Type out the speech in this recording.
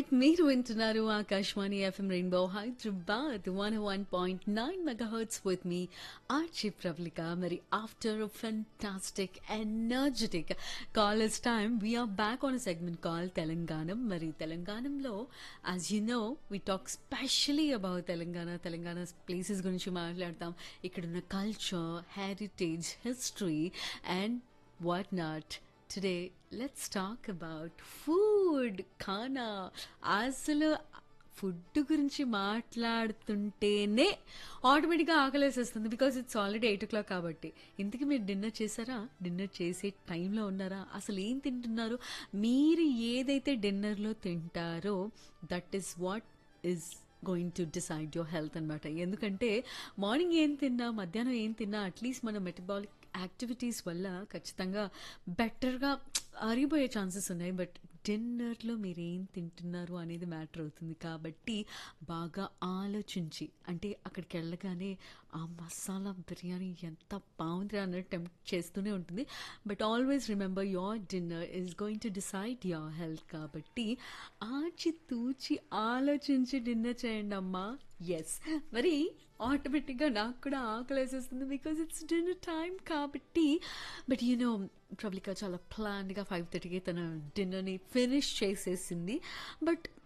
right మీరు వింటున్నారు Akashvani FM rainbow Hyderabad one one point nine megahertz with me Archi Pravalika మరి after fantastic energetic college time we're back on segment call Telangana మరి తెలంగాణలో as you know we talk specially about Telangana Telangana places గురించి మాట్లాడతాం ఇక్కడున్న culture heritage history and what not today let's talk about food khana అసలు food గురించి మాట్లాడుతుంటేనే ఆటోమేటిక్గా ఆకలేసేస్తుంది because it's already eight o'clock కాబట్టి ఇంతకీ మీరు డిన్నర్ చేశారా డిన్నర్ చేసే టైంలో ఉన్నారా అసలు ఏం తింటున్నారు మీరు ఏదైతే డిన్నర్లో తింటారో that is what is going to decide your health అనమాట ఎందుకంటే మార్నింగ్ ఏం తిన్నా మధ్యాహ్నం ఏం తిన్నా అట్లీస్ట్ మన మెటబాలిక్ యాక్టివిటీస్ వల్ల ఖచ్చితంగా బెటర్గా అరిగిపోయే ఛాన్సెస్ ఉన్నాయి బట్ డిన్నర్లో మీరు ఏం తింటున్నారు అనేది మ్యాటర్ అవుతుంది కాబట్టి బాగా ఆలోచించి అంటే అక్కడికి వెళ్ళగానే ఆ మసాలా బిర్యానీ ఎంత బాగుంది అన్నట్టు టెంప్ట్ చేస్తూనే ఉంటుంది but always remember your dinner is going to decide your health కాబట్టి ఆచి తూచి ఆలోచించి డిన్నర్ చేయండి అమ్మా ఎస్ మరి ఆటోమేటిక్గా నాకు కూడా ఆకలి వేసేస్తుంది బికాజ్ ఇట్స్ డిన్నర్ టైం కాబట్టి బట్ యూనో ప్రబ్లిక చాలా ప్లాన్గా ఫైవ్ థర్టీకి తన డిన్నర్ని ఫినిష్ చేసేసింది బట్